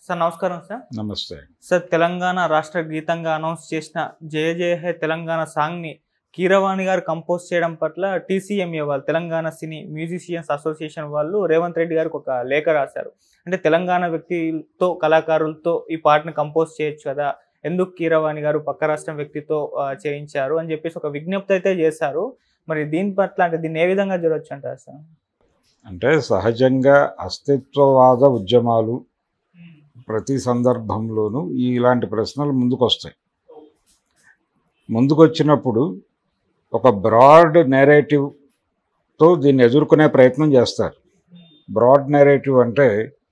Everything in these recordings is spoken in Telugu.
సార్ నమస్కారం సార్ నమస్తే సార్ తెలంగాణ రాష్ట్ర గీతంగా అనౌన్స్ చేసిన జయ జయ హే తెలంగాణ సాంగ్ ని కీరవాణి గారు కంపోజ్ చేయడం పట్ల టీసీఎంఏ వాళ్ళు తెలంగాణ సినీ మ్యూజిషియన్స్ అసోసియేషన్ వాళ్ళు రేవంత్ రెడ్డి గారికి ఒక లేఖ రాశారు అంటే తెలంగాణ వ్యక్తితో కళాకారులతో ఈ పాటను కంపోజ్ చేయొచ్చు కదా ఎందుకు కీరవాణి గారు పక్క రాష్ట్రం వ్యక్తితో ఆ, చేయించారు అని చెప్పేసి ఒక విజ్ఞప్తి అయితే చేశారు మరి దీని పట్ల అంటే దీన్ని ఏ విధంగా చూడొచ్చు అంటారు సార్ అంటే సహజంగా అస్తిత్వవాద ఉద్యమాలు ప్రతి సందర్భంలోనూ ఇలాంటి ప్రశ్నలు ముందుకు వస్తాయి ముందుకు వచ్చినప్పుడు ఒక బ్రాడ్ నేరేటివ్తో దీన్ని ఎదుర్కొనే ప్రయత్నం చేస్తారు బ్రాడ్ నేరేటివ్ అంటే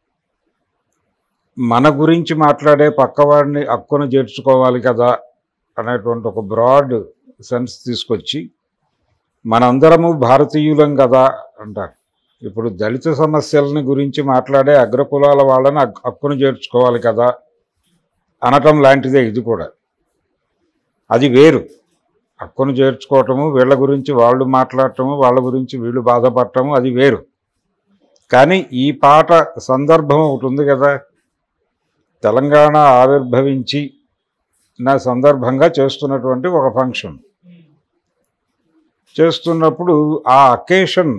మన గురించి మాట్లాడే పక్కవాడిని హక్కును చేర్చుకోవాలి కదా అనేటువంటి ఒక బ్రాడ్ సెన్స్ తీసుకొచ్చి మనందరము భారతీయులం కదా అంటారు ఇప్పుడు దళిత సమస్యలని గురించి మాట్లాడే అగ్రకులాల వాళ్ళని హక్- హక్కును చేర్చుకోవాలి కదా అనటం లాంటిదే ఇది కూడా అది వేరు హక్కును చేర్చుకోవటము వీళ్ళ గురించి వాళ్ళు మాట్లాడటము వాళ్ళ గురించి వీళ్ళు బాధపడటము అది వేరు కానీ ఈ పాట సందర్భం ఒకటి ఉంది కదా తెలంగాణ ఆవిర్భవించి నా సందర్భంగా చేస్తున్నటువంటి ఒక ఫంక్షన్ చేస్తున్నప్పుడు ఆ అకేషన్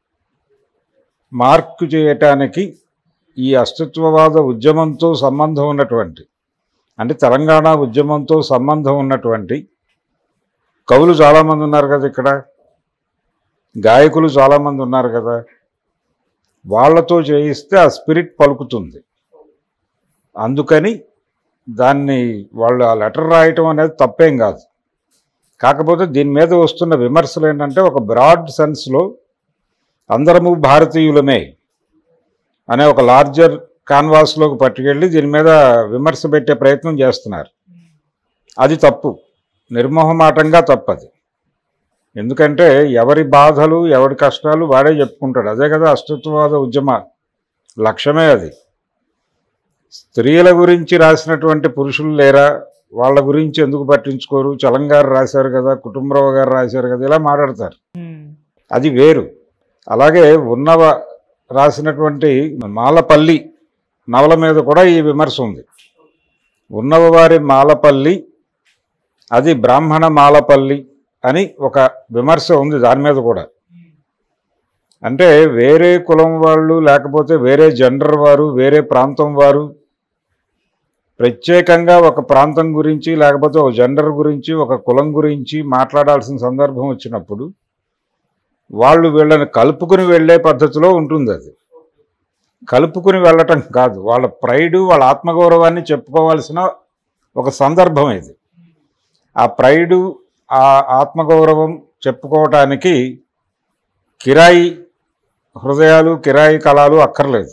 మార్క్ చేయటానికి ఈ అస్తిత్వవాద ఉద్యమంతో సంబంధం ఉన్నటువంటి అంటే తెలంగాణ ఉద్యమంతో సంబంధం ఉన్నటువంటి కవులు చాలామంది ఉన్నారు కదా ఇక్కడ గాయకులు చాలామంది ఉన్నారు కదా వాళ్ళతో చేయిస్తే ఆ స్పిరిట్ పలుకుతుంది అందుకని దాన్ని వాళ్ళు ఆ లెటర్ రాయటం అనేది తప్పేం కాదు కాకపోతే దీని మీద వస్తున్న విమర్శలు ఏంటంటే ఒక బ్రాడ్ సెన్స్లో అందరము భారతీయులమే అనే ఒక లార్జర్ కాన్వాస్లోకి పట్టుకెళ్ళి దీని మీద విమర్శ పెట్టే ప్రయత్నం చేస్తున్నారు అది తప్పు నిర్మోహమాటంగా తప్పది ఎందుకంటే ఎవరి బాధలు ఎవరి కష్టాలు వాడే చెప్పుకుంటాడు అదే కదా అస్తిత్వవాద ఉద్యమ లక్ష్యమే అది స్త్రీల గురించి రాసినటువంటి పురుషులు లేరా వాళ్ళ గురించి ఎందుకు పట్టించుకోరు చలంగారు రాశారు కదా కుటుంబరావు గారు రాశారు కదా ఇలా మాట్లాడతారు ఉమ్, అది వేరు అలాగే ఉన్నవ రాసినటువంటి మాలపల్లి నవల మీద కూడా ఈ విమర్శ ఉంది ఉన్నవ వారి మాలపల్లి అది బ్రాహ్మణ మాలపల్లి అని ఒక విమర్శ ఉంది దాని మీద కూడా అంటే వేరే కులం వాళ్ళు లేకపోతే వేరే జెండర్ వారు వేరే ప్రాంతం వారు ప్రత్యేకంగా ఒక ప్రాంతం గురించి లేకపోతే ఒక జెండర్ గురించి ఒక కులం గురించి మాట్లాడాల్సిన సందర్భం వచ్చినప్పుడు వాళ్ళు వీళ్ళని కలుపుకుని వెళ్ళే పద్ధతిలో ఉంటుంది అది కలుపుకుని వెళ్ళటం కాదు వాళ్ళ ప్రైడ్ వాళ్ళ ఆత్మగౌరవాన్ని చెప్పుకోవాల్సిన ఒక సందర్భం ఇది ఆ ప్రైడు ఆ ఆత్మగౌరవం చెప్పుకోవటానికి కిరాయి హృదయాలు కిరాయి కళాలు అక్కర్లేదు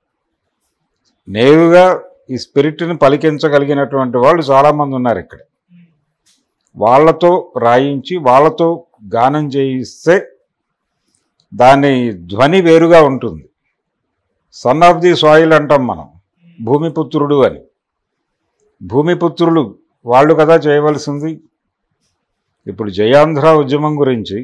నేరుగా ఈ స్పిరిట్ని పలికించగలిగినటువంటి వాళ్ళు చాలామంది ఉన్నారు ఇక్కడ వాళ్ళతో రాయించి వాళ్ళతో గానం చేయిస్తే దాని ధ్వని వేరుగా ఉంటుంది సన్ ఆఫ్ ది సాయిల్ అంటాం మనం భూమిపుత్రుడు అని భూమిపుత్రులు వాళ్ళు కదా చేయవలసింది ఇప్పుడు జయాంధ్ర ఉద్యమం గురించి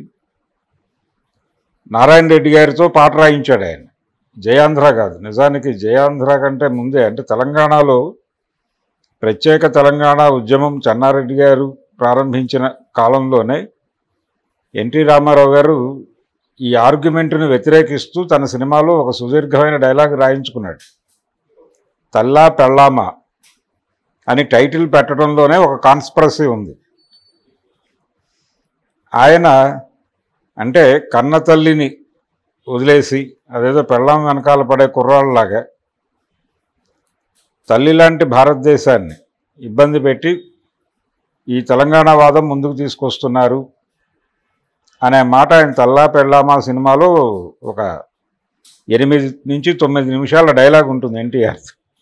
నారాయణ రెడ్డి గారితో పాట రాయించాడు ఆయన జయాంధ్ర కాదు నిజానికి జయాంధ్ర కంటే ముందే అంటే తెలంగాణలో ప్రత్యేక తెలంగాణ ఉద్యమం చెన్నారెడ్డి గారు ప్రారంభించిన కాలంలోనే ఎన్టీ రామారావు గారు ఈ ఆర్గ్యుమెంట్ను వ్యతిరేకిస్తూ తన సినిమాలో ఒక సుదీర్ఘమైన డైలాగ్ రాయించుకున్నాడు తల్లా పెళ్ళామా అని టైటిల్ పెట్టడంలోనే ఒక కాన్స్పరసీ ఉంది ఆయన అంటే కన్న తల్లిని వదిలేసి అదేదో పెళ్ళాం వెనకాల పడే కుర్రాళ్ళలాగా తల్లి లాంటి భారతదేశాన్ని ఇబ్బంది పెట్టి ఈ తెలంగాణ వాదం ముందుకు తీసుకొస్తున్నారు అనే మాట ఆయన తల్లా పెళ్ళామా సినిమాలో ఒక ఎనిమిది నుంచి తొమ్మిది నిమిషాల డైలాగ్ ఉంటుంది ఎన్టీఆర్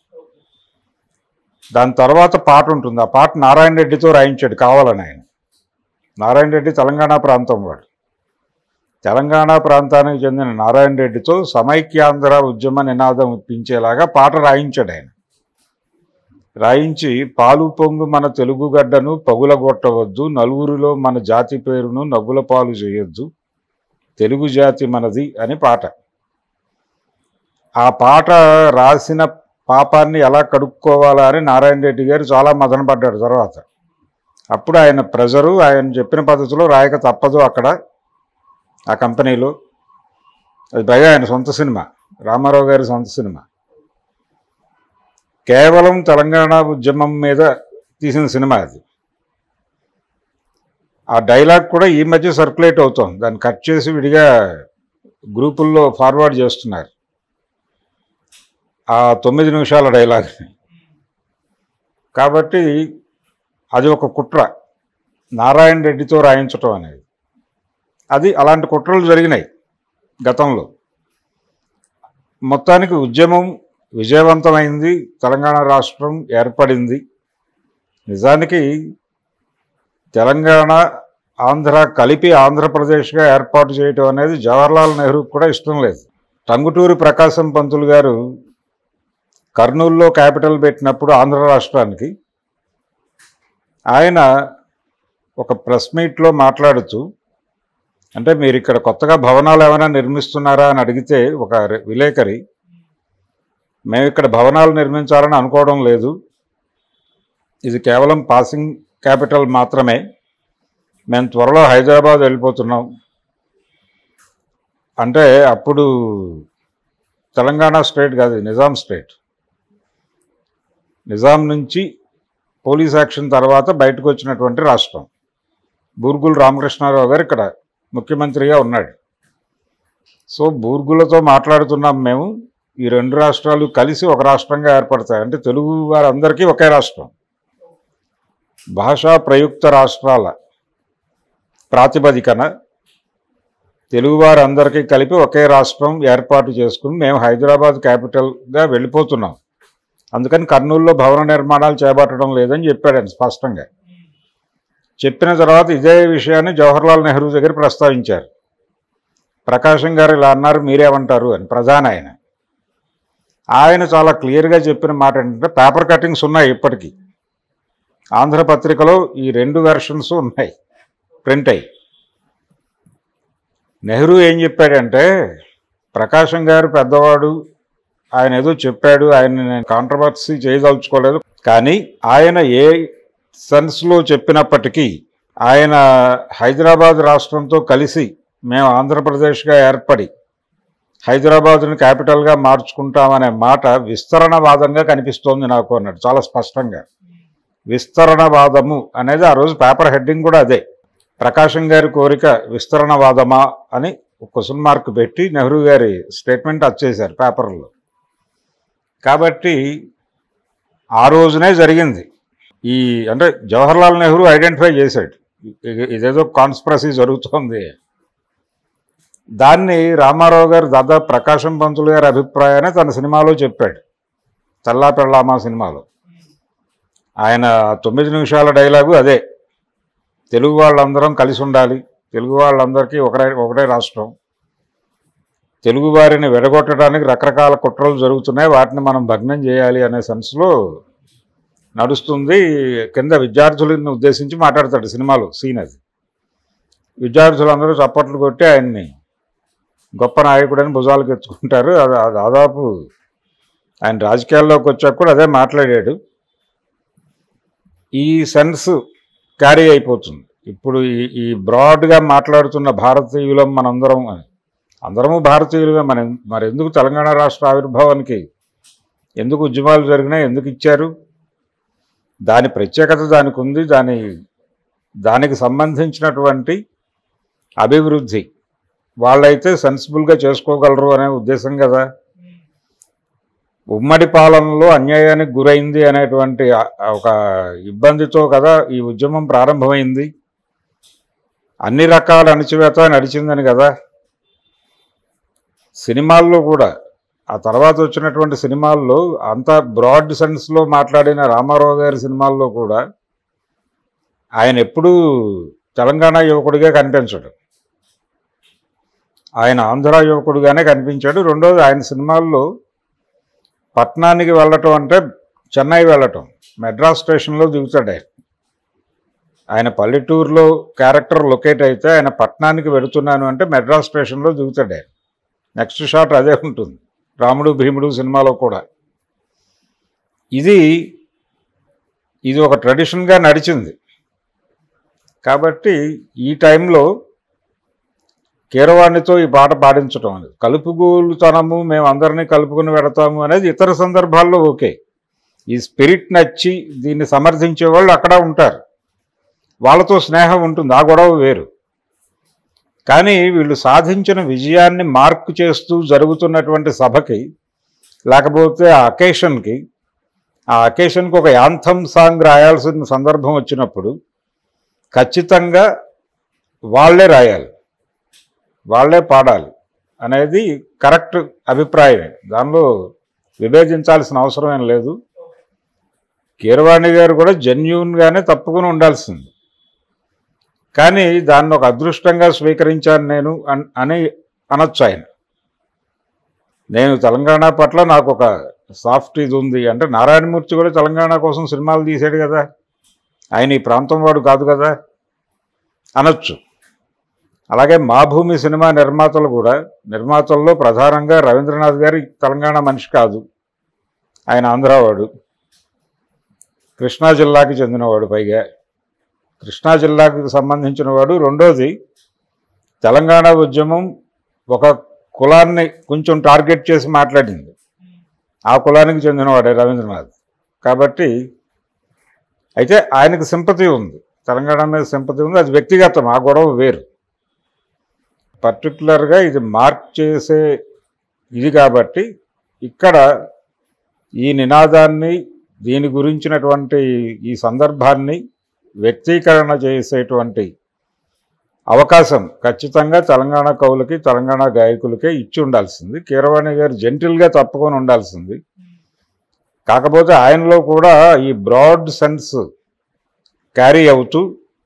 దాని తర్వాత పాట ఉంటుంది ఆ పాట నారాయణ రెడ్డితో రాయించాడు కావాలని ఆయన నారాయణ రెడ్డి తెలంగాణ ప్రాంతం వాడు తెలంగాణ ప్రాంతానికి చెందిన నారాయణ రెడ్డితో సమైక్యాంధ్ర ఉద్యమ నినాదం ఇప్పించేలాగా పాట రాయించాడు ఆయన రాయించి పాలు పొంగు మన తెలుగు గడ్డను పగులగొట్టవద్దు నలుగురిలో మన జాతి పేరును నవ్వుల పాలు చేయొద్దు తెలుగు జాతి మనది అని పాట ఆ పాట రాసిన పాపాన్ని ఎలా కడుక్కోవాలా అని నారాయణ రెడ్డి గారు చాలా మదన పడ్డాడు తర్వాత అప్పుడు ఆయన ప్రెజరు ఆయన చెప్పిన పద్ధతిలో రాయక తప్పదు అక్కడ ఆ కంపెనీలో అది పైగా ఆయన సొంత సినిమా రామారావు గారి సొంత సినిమా కేవలం తెలంగాణ ఉద్యమం మీద తీసిన సినిమా అది ఆ డైలాగ్ కూడా ఈ మధ్య సర్క్యులేట్ అవుతోంది దాన్ని కట్ చేసి విడిగా గ్రూపుల్లో ఫార్వర్డ్ చేస్తున్నారు ఆ తొమ్మిది నిమిషాల డైలాగ్ కాబట్టి అది ఒక కుట్ర నారాయణ రెడ్డితో రాయించటం అనేది అది అలాంటి కుట్రలు జరిగినాయి గతంలో మొత్తానికి ఉద్యమం విజయవంతమైంది తెలంగాణ రాష్ట్రం ఏర్పడింది నిజానికి తెలంగాణ ఆంధ్ర కలిపి ఆంధ్రప్రదేశ్గా ఏర్పాటు చేయటం అనేది జవహర్లాల్ నెహ్రూకి కూడా ఇష్టం లేదు టంగుటూరి ప్రకాశం పంతులు గారు కర్నూలులో క్యాపిటల్ పెట్టినప్పుడు ఆంధ్ర రాష్ట్రానికి ఆయన ఒక ప్రెస్ మీట్లో మాట్లాడుతూ అంటే మీరు ఇక్కడ కొత్తగా భవనాలు ఏమైనా నిర్మిస్తున్నారా అని అడిగితే ఒక రి- విలేకరి మేము ఇక్కడ భవనాలు నిర్మించాలని అనుకోవడం లేదు ఇది కేవలం పాసింగ్ క్యాపిటల్ మాత్రమే మేము త్వరలో హైదరాబాద్ వెళ్ళిపోతున్నాం అంటే అప్పుడు తెలంగాణ స్టేట్ కాదు నిజాం స్టేట్ నిజాం నుంచి పోలీస్ యాక్షన్ తర్వాత బయటకు వచ్చినటువంటి రాష్ట్రం బూర్గుల్ రామకృష్ణారావు గారు ఇక్కడ ముఖ్యమంత్రిగా ఉన్నాడు సో బూర్గులతో మాట్లాడుతున్నాం మేము ఈ రెండు రాష్ట్రాలు కలిసి ఒక రాష్ట్రంగా ఏర్పడతాయి అంటే తెలుగు వారందరికీ ఒకే రాష్ట్రం భాషా ప్రయుక్త రాష్ట్రాల ప్రాతిపదికన తెలుగు వారందరికీ కలిపి ఒకే రాష్ట్రం ఏర్పాటు చేసుకుని మేము హైదరాబాద్ క్యాపిటల్గా వెళ్ళిపోతున్నాం అందుకని కర్నూలులో భవన నిర్మాణాలు చేపట్టడం లేదని చెప్పాడు ఆయన స్పష్టంగా చెప్పిన తర్వాత ఇదే విషయాన్ని జవహర్లాల్ నెహ్రూ దగ్గర ప్రస్తావించారు ప్రకాశం గారు ఇలా అన్నారు మీరేమంటారు అని ప్రధాని ఆయన ఆయన చాలా క్లియర్గా చెప్పిన మాట ఏంటంటే పేపర్ కటింగ్స్ ఉన్నాయి ఇప్పటికీ ఆంధ్రపత్రికలో ఈ రెండు వెర్షన్స్ ఉన్నాయి ప్రింట్ అయ్యి నెహ్రూ ఏం చెప్పాడంటే ప్రకాశం గారు పెద్దవాడు ఆయన ఏదో చెప్పాడు ఆయన నేను కాంట్రవర్సీ చేయదలుచుకోలేదు కానీ ఆయన ఏ సెన్స్లో చెప్పినప్పటికీ ఆయన హైదరాబాద్ రాష్ట్రంతో కలిసి మేము ఆంధ్రప్రదేశ్గా ఏర్పడి హైదరాబాద్ని క్యాపిటల్గా మార్చుకుంటామనే మాట విస్తరణవాదంగా కనిపిస్తోంది నాకు అన్నాడు చాలా స్పష్టంగా విస్తరణవాదము అనేది ఆ రోజు పేపర్ హెడ్డింగ్ కూడా అదే ప్రకాశం గారి కోరిక విస్తరణవాదమా అని క్వశ్చన్ మార్క్ పెట్టి నెహ్రూ గారి స్టేట్మెంట్ వచ్చేశారు పేపర్లో కాబట్టి ఆ రోజునే జరిగింది ఈ అంటే జవహర్లాల్ నెహ్రూ ఐడెంటిఫై చేశాడు ఇ- ఇదేదో కాన్స్పరసీ జరుగుతోంది దాన్ని రామారావు గారు దాదాపు ప్రకాశం పంతులు గారి అభిప్రాయాన్ని తన సినిమాలో చెప్పాడు తెల్లా పెళ్ళామా సినిమాలో ఆయన తొమ్మిది నిమిషాల డైలాగు అదే తెలుగు వాళ్ళందరం కలిసి ఉండాలి తెలుగు వాళ్ళందరికీ ఒకటే ఒకటే రాష్ట్రం తెలుగు వారిని విడగొట్టడానికి రకరకాల కుట్రలు జరుగుతున్నాయి వాటిని మనం భగ్నం చేయాలి అనే సెన్స్లో నడుస్తుంది కింద విద్యార్థులను ఉద్దేశించి మాట్లాడతాడు సినిమాలో సీన్ అది విద్యార్థులందరూ చప్పట్లు కొట్టి ఆయన్ని గొప్ప నాయకుడని భుజాలకు ఎత్తుకుంటారు అది అది దాదాపు ఆయన రాజకీయాల్లోకి వచ్చాక కూడా అదే మాట్లాడాడు ఈ సెన్స్ క్యారీ అయిపోతుంది ఇప్పుడు ఈ ఈ బ్రాడ్గా మాట్లాడుతున్న భారతీయులం మనందరం అని అందరము భారతీయులుగా మన మరి ఎందుకు తెలంగాణ రాష్ట్ర ఆవిర్భావానికి ఎందుకు ఉద్యమాలు జరిగినాయి ఎందుకు ఇచ్చారు దాని ప్రత్యేకత దానికి ఉంది దాని దానికి సంబంధించినటువంటి అభివృద్ధి వాళ్ళైతే సెన్సిబుల్గా చేసుకోగలరు అనే ఉద్దేశం కదా ఉమ్మడి పాలనలో అన్యాయానికి గురైంది అనేటువంటి ఆ- ఆ ఒక ఇబ్బందితో కదా ఈ ఉద్యమం ప్రారంభమైంది అన్ని రకాల అణచివేత నడిచిందని కదా సినిమాల్లో కూడా ఆ తర్వాత వచ్చినటువంటి సినిమాల్లో అంత బ్రాడ్ సెన్స్లో మాట్లాడిన రామారావు గారి సినిమాల్లో కూడా ఆయన ఎప్పుడూ తెలంగాణ యువకుడిగా కనిపించడు ఆయన ఆంధ్ర యువకుడుగానే కనిపించాడు రెండోది ఆయన సినిమాల్లో పట్నానికి వెళ్ళటం అంటే చెన్నై వెళ్ళటం మెడ్రాస్ స్టేషన్లో దిగుతాడు ఆయన ఆయన పల్లెటూరులో క్యారెక్టర్ లొకేట్ అయితే ఆయన పట్నానికి వెళుతున్నాను అంటే మెడ్రాస్ స్టేషన్లో దిగుతాడు ఆయన నెక్స్ట్ షాట్ అదే ఉంటుంది రాముడు భీముడు సినిమాలో కూడా ఇది ఇది ఒక ట్రెడిషన్గా నడిచింది కాబట్టి ఈ టైంలో కీరవాణితో ఈ పాట పాడించటం అనేది కలుపుగోలుతనము మేము అందరినీ కలుపుకుని పెడతాము అనేది ఇతర సందర్భాల్లో ఓకే ఈ స్పిరిట్ నచ్చి దీన్ని సమర్థించే వాళ్ళు అక్కడ ఉంటారు వాళ్ళతో స్నేహం ఉంటుంది ఆ గొడవ వేరు కానీ వీళ్ళు సాధించిన విజయాన్ని మార్క్ చేస్తూ జరుగుతున్నటువంటి సభకి లేకపోతే ఆ అకేషన్కి ఆ అకేషన్కి ఒక యాంథమ్ సాంగ్ రాయాల్సిన సందర్భం వచ్చినప్పుడు ఖచ్చితంగా వాళ్ళే రాయాలి వాళ్ళే పాడాలి అనేది కరెక్ట్ అభిప్రాయమే దానిలో విభేదించాల్సిన అవసరం ఏం లేదు కీరవాణి గారు కూడా జెన్యున్గానే తప్పుకుని ఉండాల్సింది కానీ దాన్ని ఒక అదృష్టంగా స్వీకరించాను నేను అన్- అని అనొచ్చు ఆయన నేను తెలంగాణ pట్ల నాకు ఒక సాఫ్ట్ ఇది ఉంది అంటే నారాయణమూర్తి కూడా తెలంగాణ కోసం సినిమాలు తీసాడు కదా ఆయన ఈ ప్రాంతం వాడు కాదు కదా అనొచ్చు అలాగే మా భూమి సినిమా నిర్మాతలు కూడా నిర్మాతల్లో ప్రధానంగా రవీంద్రనాథ్ గారి తెలంగాణ మనిషి కాదు ఆయన ఆంధ్రావాడు కృష్ణా జిల్లాకి చెందినవాడు పైగా కృష్ణా జిల్లాకు సంబంధించిన వాడు రెండోది తెలంగాణ ఉద్యమం ఒక కులాన్ని కొంచెం టార్గెట్ చేసి మాట్లాడింది ఆ కులానికి చెందినవాడే రవీంద్రనాథ్ కాబట్టి అయితే ఆయనకు సింపతి ఉంది తెలంగాణ మీద సింపతి ఉంది అది వ్యక్తిగతం ఆ గొడవ వేరు పర్టికులర్గా ఇది మార్క్ చేసే ఇది కాబట్టి ఇక్కడ ఈ నినాదాన్ని దీని గురించినటువంటి ఈ సందర్భాన్ని వ్యక్తీకరణ చేసేటువంటి అవకాశం ఖచ్చితంగా తెలంగాణ కవులకి తెలంగాణ గాయకులకే ఇచ్చి ఉండాల్సింది కీరవాణి గారు జెంటిల్గా తప్పుకొని ఉండాల్సింది కాకపోతే ఆయనలో కూడా ఈ బ్రాడ్ సెన్స్ క్యారీ అవుతూ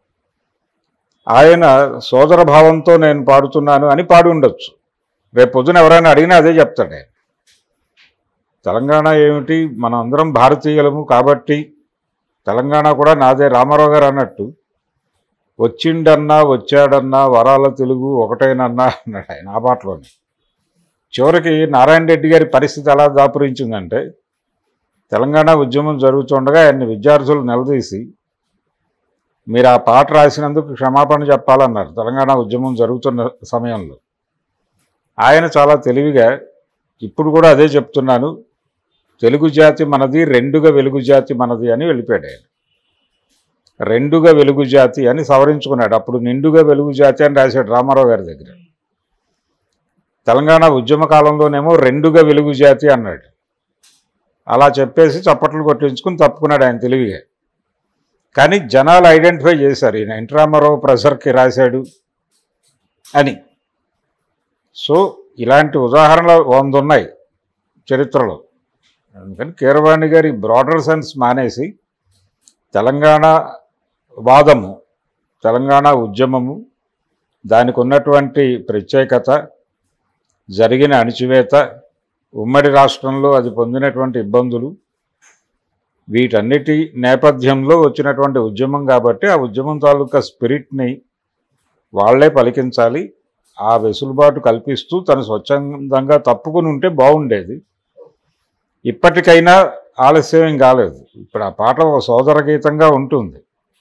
ఆయన సోదర భావంతో నేను పాడుతున్నాను అని పాడి ఉండొచ్చు రేపు పొద్దున ఎవరైనా అడిగినా అదే చెప్తాడు ఆయన తెలంగాణ ఏమిటి మనం అందరం భారతీయులము కాబట్టి తెలంగాణ కూడా నాదే రామారావు గారు అన్నట్టు వచ్చిండన్నా వచ్చాడన్నా వరాల తెలుగు ఒకటేనన్నా అన్నాడు ఆయన ఆ పాటలోనే చివరికి నారాయణ రెడ్డి గారి పరిస్థితి ఎలా దాపురించిందంటే తెలంగాణ ఉద్యమం జరుగుతుండగా ఆయన్ని విద్యార్థులు నిలదీసి మీరు ఆ పాట రాసినందుకు క్షమాపణ చెప్పాలన్నారు తెలంగాణ ఉద్యమం జరుగుతున్న సమయంలో ఆయన చాలా తెలివిగా ఇప్పుడు కూడా అదే చెప్తున్నాను తెలుగు జాతి మనది రెండుగా వెలుగు జాతి మనది అని వెళ్ళిపోయాడు ఆయన రెండుగా వెలుగు జాతి అని సవరించుకున్నాడు అప్పుడు నిండుగా వెలుగు జాతి అని రాశాడు రామారావు గారి దగ్గర తెలంగాణ ఉద్యమ కాలంలోనేమో రెండుగా వెలుగు జాతి అన్నాడు అలా చెప్పేసి చప్పట్లు కొట్టించుకుని తప్పుకున్నాడు ఆయన తెలివిగా కానీ జనాలు ఐడెంటిఫై చేశారు ఈయన ఎన్టీ రామారావు ప్రెషర్కి రాశాడు అని సో ఇలాంటి ఉదాహరణలు వంద ఉన్నాయి చరిత్రలో అందుకని కీరవాణి గారి బ్రాడర్ సెన్స్ మానేసి తెలంగాణ వాదము తెలంగాణ ఉద్యమము దానికి ఉన్నటువంటి ప్రత్యేకత జరిగిన అణిచివేత ఉమ్మడి రాష్ట్రంలో అది పొందినటువంటి ఇబ్బందులు వీటన్నిటి నేపథ్యంలో వచ్చినటువంటి ఉద్యమం కాబట్టి ఆ ఉద్యమం తాలూకా స్పిరిట్ని వాళ్ళే పలికించాలి ఆ వెసులుబాటు కల్పిస్తూ తను స్వచ్ఛందంగా తప్పుకుని ఉంటే బాగుండేది ఇప్పటికైనా ఆలస్యం ఏం కాలేదు ఇప్పుడు ఆ పాట ఒక సోదర గీతంగా ఉంటుంది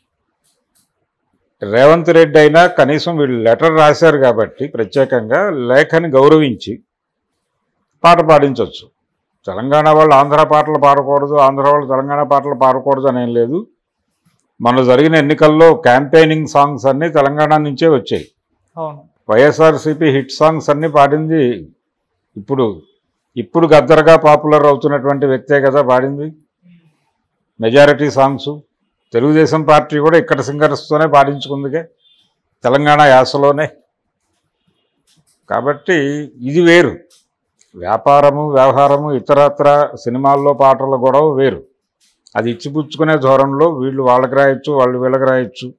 రేవంత్ రెడ్డి అయినా కనీసం వీళ్ళు లెటర్ రాశారు కాబట్టి ప్రత్యేకంగా లేఖని గౌరవించి పాట పాడించవచ్చు తెలంగాణ వాళ్ళు ఆంధ్ర పాటలు పాడకూడదు ఆంధ్ర వాళ్ళు తెలంగాణ పాటలు పాడకూడదు అనేం లేదు మన జరిగిన ఎన్నికల్లో క్యాంపెయినింగ్ సాంగ్స్ అన్నీ తెలంగాణ నుంచే వచ్చాయి అవును వైఎస్ఆర్సీపీ హిట్ సాంగ్స్ అన్నీ పాడింది ఇప్పుడు ఇప్పుడు గద్దరగా పాపులర్ అవుతున్నటువంటి వ్యక్తే కదా పాడింది మెజారిటీ సాంగ్స్ తెలుగుదేశం పార్టీ కూడా ఇక్కడ సింగర్స్తోనే పాడించుకుందిగా తెలంగాణ యాసలోనే కాబట్టి ఇది వేరు వ్యాపారము వ్యవహారము ఇతరత్ర సినిమాల్లో పాటల గొడవ వేరు అది ఇచ్చిపుచ్చుకునే ధోరణిలో వీళ్ళు వాళ్ళకి రాయొచ్చు వాళ్ళు వీళ్ళకి రాయొచ్చు